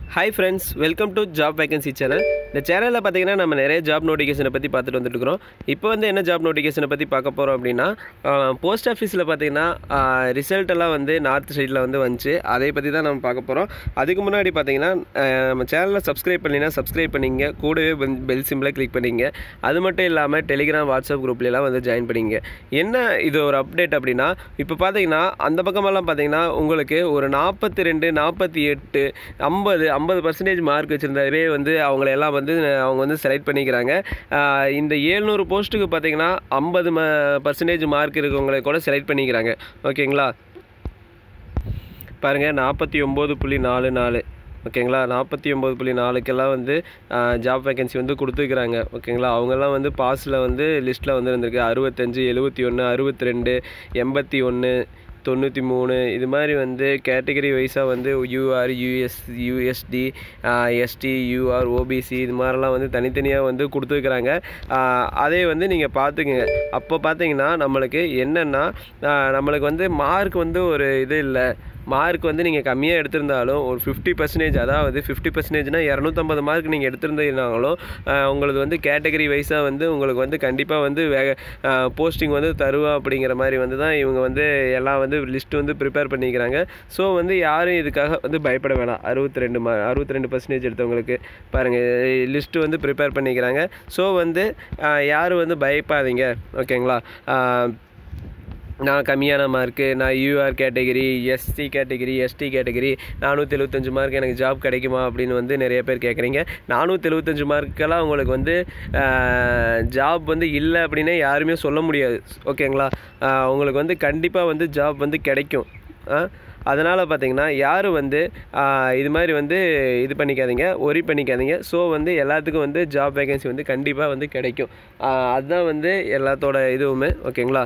hi friends welcome to job vacancy channel இந்த சேனலில் பார்த்தீங்கன்னா நம்ம நிறைய ஜாப் நோட்டிஃபிகேஷனை பற்றி பார்த்துட்டு வந்துட்டு இருக்கிறோம் இப்போ வந்து என்ன ஜாப் நோட்டிஃபிகேஷனை பற்றி பார்க்க போகிறோம் அப்படின்னா போஸ்ட் ஆஃபீஸில் பார்த்தீங்கன்னா ரிசல்ட் எல்லாம் வந்து நார்த் சைடில் வந்து வந்துச்சு அதை பற்றி தான் நம்ம பார்க்க போகிறோம் அதுக்கு முன்னாடி பார்த்தீங்கன்னா ஆஹ் நம்ம சேனலை சப்ஸ்கிரைப் பண்ணினா சப்ஸ்கிரைப் பண்ணிங்க கூடவே பெல் சிம்பிளை கிளிக் பண்ணிங்க அது மட்டும் இல்லாமல் டெலிகிராம் வாட்ஸ்அப் குரூப்லாம் வந்து ஜாயின் பண்ணிங்க என்ன இது ஒரு அப்டேட் அப்படின்னா இப்போ பார்த்தீங்கன்னா அந்த பக்கமெல்லாம் பார்த்தீங்கன்னா உங்களுக்கு ஒரு நாற்பத்தி ரெண்டு நாற்பத்தி எட்டு ஐம்பது ஐம்பது பர்சன்டேஜ் மார்க் வச்சுருந்தாவே வந்து அவங்கள எல்லாம் வந்து அவங்க வந்து செலக்ட் பண்ணிக்கிறாங்க ஆஹ் இந்த ஏழ்நூறு போஸ்ட்டுக்கு பார்த்தீங்கன்னா ஐம்பது ம பர்சன்டேஜ் மார்க் இருக்கவங்களை கூட செலக்ட் பண்ணிக்கிறாங்க ஓகேங்களா பாருங்கள் நாற்பத்தி ஒம்பது புள்ளி நாலு நாலு ஓகேங்களா நாற்பத்தி ஒம்பது புள்ளி நாலுக்கெல்லாம் வந்து ஜாப் வேகன்சி வந்து கொடுத்துருக்குறாங்க ஓகேங்களா அவங்கெல்லாம் வந்து பாஸில் வந்து லிஸ்ட்டில் வந்து இருந்திருக்கு அறுபத்தஞ்சு எழுபத்தி ஒன்று அறுபத்தி ரெண்டு எண்பத்தி ஒன்று தொண்ணூற்றி மூணு இது மாதிரி வந்து கேட்டகரி வைஸாக வந்து UR US UST ST UR OBC இது மாதிரிலாம் வந்து தனித்தனியாக வந்து கொடுத்துருக்குறாங்க அதே வந்து நீங்கள் பார்த்துக்குங்க அப்போ பார்த்தீங்கன்னா நம்மளுக்கு என்னென்னா நம்மளுக்கு வந்து மார்க் வந்து ஒரு இது இல்லை மார்க் வந்து நீங்கள் கம்மியாக எடுத்திருந்தாலும் ஒரு ஃபிஃப்டி பர்சன்டேஜ் அதாவது ஃபிஃப்டி பர்சன்டேஜ்னால் இரநூத்தம்பது மார்க் நீங்கள் எடுத்திருந்தீங்கனாலும் உங்களுக்கு வந்து கேட்டகரி வைஸாக வந்து உங்களுக்கு வந்து கண்டிப்பாக வந்து வேக போஸ்டிங் வந்து தருவோம் அப்படிங்கிற மாதிரி வந்து தான் இவங்க வந்து எல்லாம் வந்து லிஸ்ட் வந்து ப்ரிப்பேர் பண்ணிக்கிறாங்க ஸோ வந்து யாரும் இதுக்காக வந்து பயப்பட வேணாம் அறுபத்தி ரெண்டு மா அறுபத்தி ரெண்டு பர்சன்டேஜ் எடுத்தவங்களுக்கு பாருங்கள் லிஸ்ட்டு வந்து ப்ரிப்பேர் பண்ணிக்கிறாங்க ஸோ வந்து யாரும் வந்து பயப்பாதீங்க ஓகேங்களா நான் கம்மியான மார்க்கு நான் UR category SC category ST category நானூற்றி எழுபத்தஞ்சு மார்க் எனக்கு ஜாப் கிடைக்குமா அப்படின்னு வந்து நிறைய பேர் கேட்குறீங்க நானூற்றி எழுபத்தஞ்சு மார்க்கெல்லாம் உங்களுக்கு வந்து ஜாப் வந்து இல்லை அப்படின்னே யாருமே சொல்ல முடியாது ஓகேங்களா உங்களுக்கு வந்து கண்டிப்பாக வந்து ஜாப் வந்து கிடைக்கும் அதனால் பார்த்தீங்கன்னா யாரும் வந்து இது மாதிரி வந்து இது பண்ணிக்காதீங்க ஒரி பண்ணிக்காதீங்க ஸோ வந்து எல்லாத்துக்கும் வந்து ஜாப் வேகன்சி வந்து கண்டிப்பாக வந்து கிடைக்கும் அதுதான் வந்து எல்லாத்தோட இதுவுமே ஓகேங்களா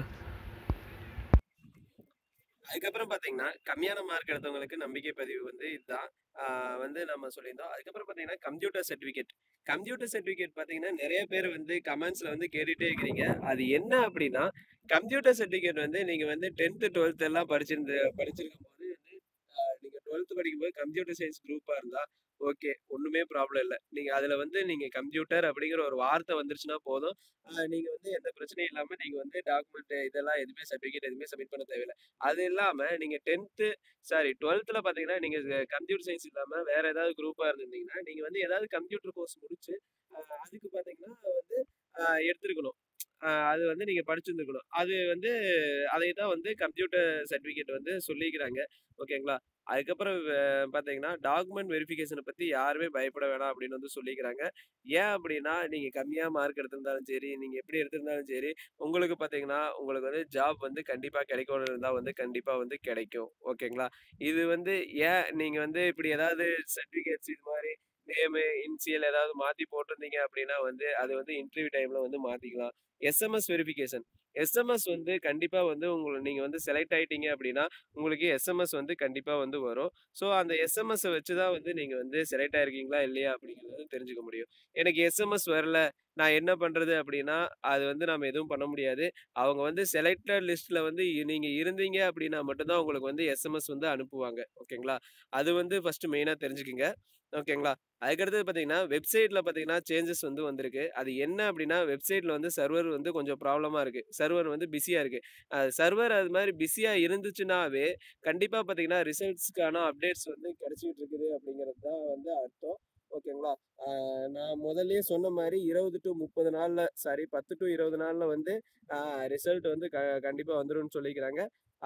அதுக்கப்புறம் பார்த்தீங்கன்னா கம்மியான மார்க் எடுத்தவங்களுக்கு நம்பிக்கை பதிவு வந்து இதுதான் வந்து நம்ம சொல்லியிருந்தோம் அதுக்கப்புறம் பார்த்தீங்கன்னா கம்ப்யூட்டர் சர்டிஃபிகேட் கம்ப்யூட்டர் சர்டிஃபிகேட் பார்த்தீங்கன்னா நிறைய பேர் வந்து கமெண்ட்ஸில் வந்து கேட்டுகிட்டே இருக்கிறீங்க அது என்ன அப்படின்னா கம்ப்யூட்டர் சர்டிஃபிகேட் வந்து நீங்கள் வந்து டென்த்து டுவெல்த் எல்லாம் படிச்சிருந்து படிச்சிருக்கும் போது வந்து நீங்கள் டுவெல்த்து படிக்கும்போது கம்ப்யூட்டர் சயின்ஸ் குரூப்பாக இருந்தால் ஓகே ஒன்றுமே ப்ராப்ளம் இல்லை நீங்கள் அதில் வந்து நீங்கள் கம்ப்யூட்டர் அப்படிங்கிற ஒரு வார்த்தை வந்துருச்சுன்னா போதும் நீங்கள் வந்து எந்த பிரச்சனையும் இல்லாமல் நீங்கள் வந்து டாக்குமெண்ட் இதெல்லாம் எதுவுமே சர்டிஃபிகேட் எதுவுமே சப்மிட் பண்ண தேவையில்லை அது இல்லாமல் நீங்கள் டென்த்து சாரி டுவெல்த்தில் பார்த்தீங்கன்னா நீங்கள் கம்ப்யூட்டர் சயின்ஸ் இல்லாமல் வேறு ஏதாவது குரூப்பாக இருந்திருந்தீங்கன்னா நீங்கள் வந்து ஏதாவது கம்ப்யூட்டர் கோர்ஸ் முடிச்சு அதுக்கு பார்த்தீங்கன்னா வந்து எடுத்துருக்கணும் அது வந்து நீங்கள் படிச்சிருந்துருக்கணும் அது வந்து அதை தான் வந்து கம்ப்யூட்டர் சர்டிஃபிகேட் வந்து சொல்லிக்கிறாங்க ஓகேங்களா அதுக்கப்புறம் பார்த்தீங்கன்னா டாக்குமெண்ட் வெரிஃபிகேஷனை பற்றி யாருமே பயப்பட வேணாம் அப்படின்னு வந்து சொல்லிக்கிறாங்க ஏன் அப்படின்னா நீங்கள் கம்மியாக மார்க் எடுத்திருந்தாலும் சரி நீங்கள் எப்படி எடுத்திருந்தாலும் சரி உங்களுக்கு பார்த்தீங்கன்னா உங்களுக்கு வந்து ஜாப் வந்து கண்டிப்பாக கிடைக்கணும் இருந்தால் வந்து கண்டிப்பாக வந்து கிடைக்கும் ஓகேங்களா இது வந்து ஏன் நீங்கள் வந்து இப்படி ஏதாவது சர்டிஃபிகேட்ஸ் இது மாதிரி நேமு இன்சியல் ஏதாவது மாற்றி போட்டிருந்தீங்க அப்படின்னா வந்து அது வந்து இன்டர்வியூ டைமில் வந்து மாற்றிக்கலாம் எஸ்எம்எஸ் வெரிஃபிகேஷன் எஸ்எம்எஸ் வந்து கண்டிப்பாக வந்து உங்களை நீங்கள் வந்து செலக்ட் ஆகிட்டீங்க அப்படின்னா உங்களுக்கு எஸ்எம்எஸ் வந்து கண்டிப்பாக வந்து வரும் ஸோ அந்த எஸ்எம்எஸ்ஸை வச்சு தான் வந்து நீங்கள் வந்து செலக்ட் ஆகிருக்கீங்களா இல்லையா அப்படிங்கிறது தெரிஞ்சுக்க முடியும் எனக்கு எஸ்எம்எஸ் வரல நான் என்ன பண்ணுறது அப்படின்னா அது வந்து நம்ம எதுவும் பண்ண முடியாது அவங்க வந்து செலக்டட் லிஸ்ட்டில் வந்து நீங்கள் இருந்தீங்க அப்படின்னா மட்டும்தான் உங்களுக்கு வந்து எஸ்எம்எஸ் வந்து அனுப்புவாங்க ஓகேங்களா அது வந்து ஃபஸ்ட்டு மெயினாக தெரிஞ்சுக்குங்க ஓகேங்களா அதுக்கடுத்தது பார்த்தீங்கன்னா வெப்சைட்டில் பார்த்தீங்கன்னா சேஞ்சஸ் வந்து வந்திருக்கு அது என்ன அப்படின்னா வெப்சைட்டில் வந்து சர்வர் வந்து கொஞ்சம் ப்ராப்ளமாக இருக்குது சர்வர் வந்து பிஸியாக இருக்குது சர்வர் அது மாதிரி பிஸியாக இருந்துச்சுனாவே கண்டிப்பாக பார்த்தீங்கன்னா ரிசல்ட்ஸ்க்கான அப்டேட்ஸ் வந்து கிடச்சிக்கிட்டு இருக்குது அப்படிங்கிறது தான் வந்து அர்த்தம் ஓகேங்களா நான் முதல்ல சொன்ன மாதிரி இருபது டு முப்பது நாளில் சாரி பத்து டு இருபது நாளில் வந்து ரிசல்ட் வந்து க கண்டிப்பாக வந்துடும் சொல்லிக்கிறாங்க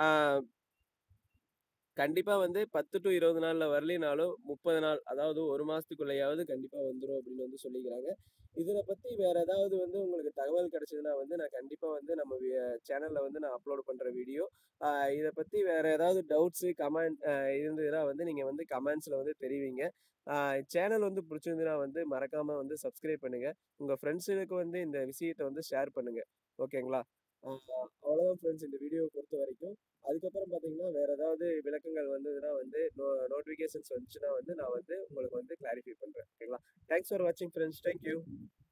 கண்டிப்பாக வந்து பத்து டு இருபது நாளில் வரலினாலும் முப்பது நாள் அதாவது ஒரு மாதத்துக்குள்ளேயாவது கண்டிப்பாக வந்துடும் அப்படின்னு வந்து சொல்லிக்கிறாங்க இதில் பற்றி வேறு ஏதாவது வந்து உங்களுக்கு தகவல் கிடச்சதுன்னா வந்து நான் கண்டிப்பாக வந்து நம்ம சேனலில் வந்து நான் அப்லோட் பண்ணுற வீடியோ இதை பற்றி வேறு ஏதாவது டவுட்ஸு கமெண்ட் இருந்ததுன்னா வந்து நீங்கள் வந்து கமெண்ட்ஸில் வந்து தெரிவிங்க சேனல் வந்து பிடிச்சிருந்துன்னா வந்து மறக்காமல் வந்து சப்ஸ்கிரைப் பண்ணுங்கள் உங்கள் ஃப்ரெண்ட்ஸுக்கு வந்து இந்த விஷயத்தை வந்து ஷேர் பண்ணுங்கள் ஓகேங்களா அவ்வளோதான் ஃப்ரெண்ட்ஸ் இந்த வீடியோவை பொறுத்த வரைக்கும் அதுக்கப்புறம் பார்த்தீங்கன்னா வேறு ஏதாவது விளக்கங்கள் வந்ததுன்னா வந்து நோ நோட்டிஃபிகேஷன்ஸ் வந்துச்சுன்னா வந்து நான் வந்து உங்களுக்கு வந்து கிளாரிஃபை பண்ணுறேன் ஓகேங்களா தேங்க்ஸ் ஃபார் வாட்சிங் ஃப்ரெண்ட்ஸ் தேங்க்யூ